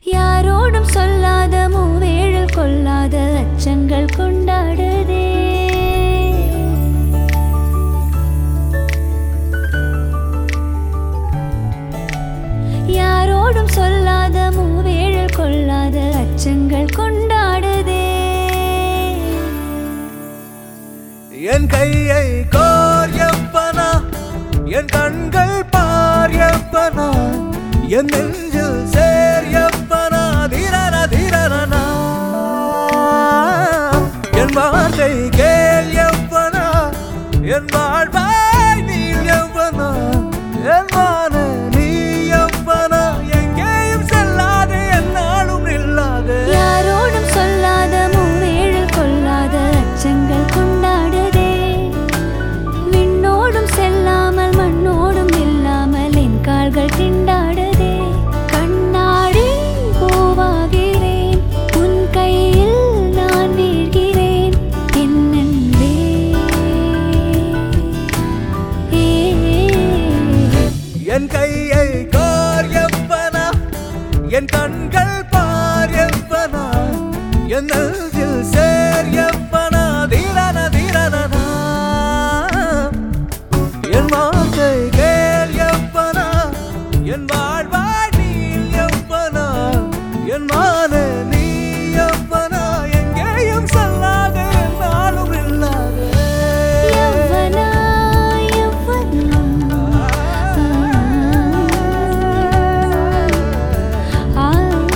யாரோடும் சொல்லாத மூவேழல் கொள்ளாத அச்சங்கள் கொண்டாடுதே யாரோடும் சொல்லாத மூவேழல் கொள்ளாத அச்சங்கள் கொண்டாடுதே என் கையை கோர் எப்பனா என் கண்கள் பார் எப்பனா என் நெஞ்சில் சேர் எப்பனா தீரன தீரனா என் வார்த்தை கேள் எப்பனா என் வாழ்வாய் நீ எப்பனா என் வான நீ எப்பனா எங்கேயும் செல்லாது என்னாலும் நில்லாது யாரோடும் சொல்லாத மூவேழல் கொள்ளாத அச்சங்கள் கொண்டாடுதே விண்ணோடும் செல்லாமல் மண்ணோடும் இல்லாமல் என் கால்கள் திண்டாடுதே கண்ணாடி பூவாகிறேன் உன் கையில் நான் வீழ்கிறேன் என் அன்பே. ஏ என் கையை கோர் எப்பனா என் கண்கள் பார் எப்பனா என் நெஞ்சில் சேர் எப்பனா தீரன தீரனா என் வார்த்தை கேள் எப்பனா என் வாழ்வாய் நீ எப்பனா என் மான நீ எப்பனா எங்கேயும் செல்லாத நாளும் இல்லாத யவ்வனா, யவ்வனா. ஆ.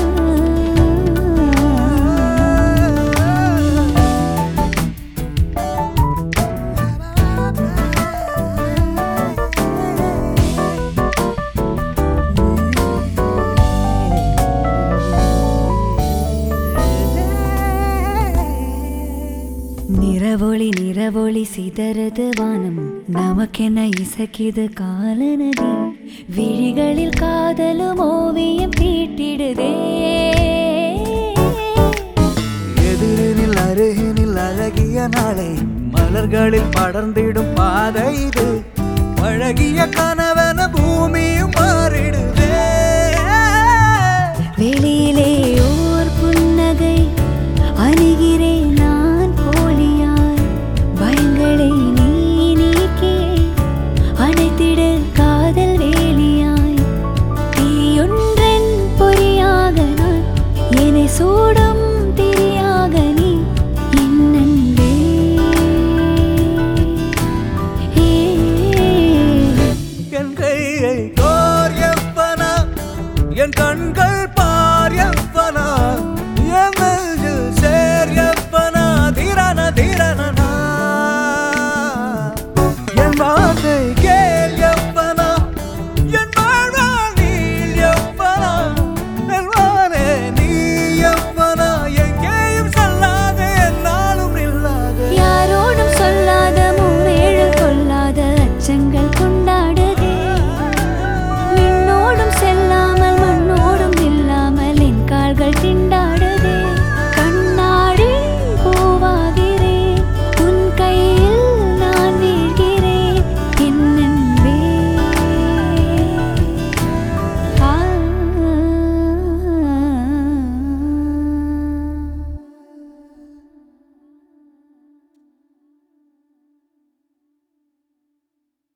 நிறவொளி நிறவொளி சிதறது வானம் நமக்கென இசைக்குது காலநதி விழிகளில் காதலும் ஓவியம் தீட்டிடுதே எதிரினில் அருகினில் அழகிய நாளை மலர்களில் படர்ந்திடும் பாதை இது பழகிய கனவன பூமியும் மாறிடுதே வெளியிலே ஓர் புன்னகை அணுகிறேன் நான் போலியாய் பயங்களை நீ நீக்கி அணைத்திடு காதல் வேலியாய் தீயொன்றன் பொறியாக நான் என்னை சூடும் திரியாக நீ என் அன்பே. ஏ என் கையை கோர் எப்பனா என் கண்கள்